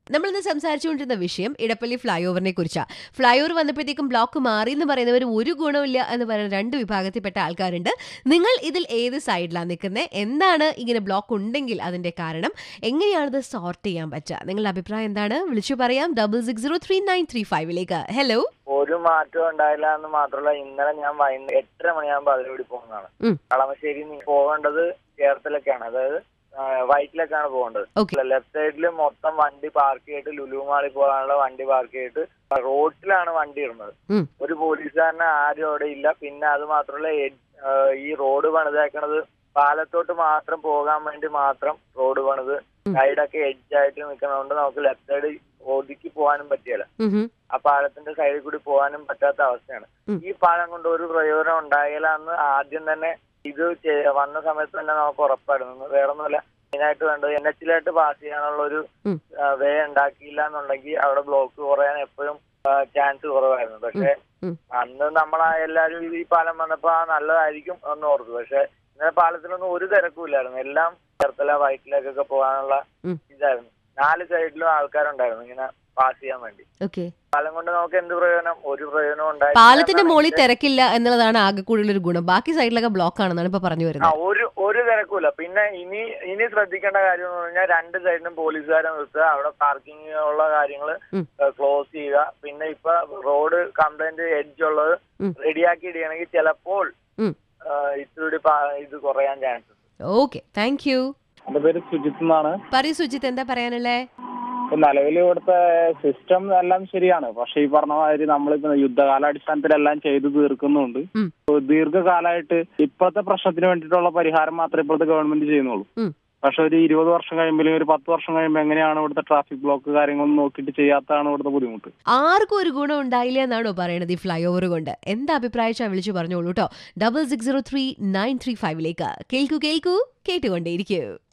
നമ്മൾ ഇന്ന് സംസാരിച്ചുകൊണ്ടിരുന്ന വിഷയം ഇടപ്പള്ളി ഫ്ലൈ ഓവറിനെ കുറിച്ചാണ് ഫ്ലൈ ഓവർ വന്നപ്പോഴത്തേക്കും ബ്ലോക്ക് മാറി എന്ന് പറയുന്നവർ ഒരു ഗുണമില്ല എന്ന് പറയുന്ന രണ്ട് വിഭാഗത്തിൽപ്പെട്ട ആൾക്കാരുണ്ട് നിങ്ങൾ ഇതിൽ ഏത് സൈഡിലാണ് നിൽക്കുന്നത് എന്താണ് ഇങ്ങനെ ബ്ലോക്ക് ഉണ്ടെങ്കിൽ അതിന്റെ കാരണം എങ്ങനെയാണത് സോർട്ട് ചെയ്യാൻ പറ്റുക നിങ്ങളുടെ അഭിപ്രായം എന്താണ് വിളിച്ചു പറയാം double six zero three nine three ഫൈവിലേക്ക് ഹലോ ഒരു മാറ്റവും ഉണ്ടായില്ല എന്ന് മാത്രമല്ല ഇന്നലെ ഞാൻ വൈകുന്നേരം എട്ടര മണിയാകുമ്പോൾ അതിലൂടെ പോകുന്നതാണ് ഉം. കളമശ്ശേരി പോകേണ്ടത് ചേർത്തലൊക്കെയാണ് അതായത് ആ, വൈറ്റിലേക്കാണ് പോകേണ്ടത് ഓക്കെ ലെഫ്റ്റ് സൈഡിൽ മൊത്തം വണ്ടി പാർക്ക് ചെയ്തിട്ട് ലുലു മാളിൽ പോകാനുള്ള വണ്ടി പാർക്ക് ചെയ്തിട്ട് റോഡിലാണ് വണ്ടി ഇടുന്നത് ഉം. ഒരു പോലീസുകാരനെ ആരും അവിടെ ഇല്ല പിന്നെ അത് മാത്രമല്ല എ- ആ, ഈ റോഡ് പണിതേക്കണത് പാലത്തോട്ട് മാത്രം പോകാൻ വേണ്ടി മാത്രം റോഡ് പണിത് ഉം. സൈഡൊക്കെ എഡ്ജായിട്ട് നിൽക്കുന്നതുകൊണ്ട് നമുക്ക് ലെഫ്റ്റ് സൈഡ് ഒതുക്കി പോകാനും പറ്റിയല്ല ആ പാലത്തിന്റെ സൈഡിൽ കൂടി പോകാനും പറ്റാത്ത അവസ്ഥയാണ് ഉം. ഈ പാലം കൊണ്ട് ഒരു പ്രയോജനം ഉണ്ടായാലെന്ന് ആദ്യം തന്നെ ഇത് ചെ- വന്ന സമയത്ത് തന്നെ നമുക്ക് ഉറപ്പായിരുന്നു വേറെ ഒന്നുമല്ല മെയിനായിട്ട് വേണ്ടത് എൻ എച്ചിലായിട്ട് പാസ് ചെയ്യാനുള്ള ഒരു ഉം. വേ ഉണ്ടാക്കിയില്ല എന്നുണ്ടെങ്കിൽ അവിടെ ബ്ലോക്ക് കുറയാൻ എപ്പോഴും ചാൻസ് കുറവായിരുന്നു പക്ഷെ ഉം. അന്ന് നമ്മൾ എല്ലാരും ഇത് ഈ പാലം വന്നപ്പോ ആ നല്ലതായിരിക്കും എന്ന് ഓർത്തു പക്ഷെ ഇന്നലെ പാലത്തിലൊന്നും ഒരു തിരക്കും ഇല്ലായിരുന്നു എല്ലാം ചേർത്തല വയറ്റിലേക്കൊക്കെ പോകാനുള്ള ഉം. ഇതായിരുന്നു നാല് സൈഡിലും ആൾക്കാരുണ്ടായിരുന്നു ഇങ്ങനെ പാസ് ചെയ്യാൻ വേണ്ടി ഓക്കെ പാലം കൊണ്ട് നമുക്ക് എന്ത് പ്രയോജനം ഒരു പ്രയോജനം ഉണ്ടായി പാലത്തിന്റെ മുകളിൽ തിരക്കില്ല എന്നുള്ളതാണ് ആകെ കൂടുതലൊരു ഗുണം ബാക്കി സൈഡിലൊക്കെ ബ്ലോക്ക് ആണെന്നാണ് ഇപ്പൊ പറഞ്ഞു ആ വരുന്നത് ഒരു ഒരു തിരക്കുമില്ല പിന്നെ ഇനി ഇനി ശ്രദ്ധിക്കേണ്ട കാര്യം എന്ന് പറഞ്ഞാൽ രണ്ട് സൈഡിലും പോലീസുകാരെ നിർത്തുക അവിടെ പാർക്കിംഗ് ഉള്ള കാര്യങ്ങൾ ഉം. ക്ലോസ് ചെയ്യുക പിന്നെ ഇപ്പൊ റോഡ് കംപ്ലൈന്റ് എഡ്ജ് ഉള്ളത് ഉം. റെഡിയാക്കി ഇടുകയാണെങ്കിൽ ചിലപ്പോൾ ഉം. ആ, ഇത്തിരി പാ- ഇത് കുറയാൻ ചാൻസ് ഉണ്ട് ഓക്കെ താങ്ക് യു എന്റെ പേര് സുജിത്ത് എന്നാണ് പറയൂ സുജിത്ത് എന്താ പറയാനുള്ളേ ഇപ്പൊ നിലവിൽ ഇവിടുത്തെ സിസ്റ്റം എല്ലാം ശരിയാണ് പക്ഷെ ഈ പറഞ്ഞ മാതിരി നമ്മളിപ്പോ യുദ്ധകാലാടിസ്ഥാനത്തിലെല്ലാം ചെയ്തു തീർക്കുന്നുണ്ട് ഉം. ഇപ്പൊ ദീർഘകാലമായിട്ട് ഇപ്പോഴത്തെ പ്രശ്നത്തിന് വേണ്ടിയിട്ടുള്ള പരിഹാരം മാത്രമേ ഇപ്പോഴത്തെ ഗവൺമെന്റ് ചെയ്യുന്നുള്ളൂ ഉം. പക്ഷെ ഒരു ഇരുപത് വർഷം കഴിയുമ്പോൾ ഒരു പത്ത് വർഷം കഴിയുമ്പോൾ എങ്ങനെയാണ് ഇവിടുത്തെ ട്രാഫിക് ബ്ലോക്ക് കാര്യങ്ങളൊന്നും നോക്കിയിട്ട് ചെയ്യാത്തതാണ് ഇവിടുത്തെ ബുദ്ധിമുട്ട് ആർക്കും ഒരു ഗുണം ഉണ്ടായില്ല എന്നാണോ പറയണത് ഈ ഫ്ലൈ ഓവർ കൊണ്ട് എന്താ അഭിപ്രായിച്ചാ വിളിച്ചു പറഞ്ഞോളൂ കേട്ടോ double six zero three nine three ഫൈവിലേക്ക് കേൾക്കൂ കേൾക്കൂ കേട്ടുകൊണ്ടേയിരിക്കൂ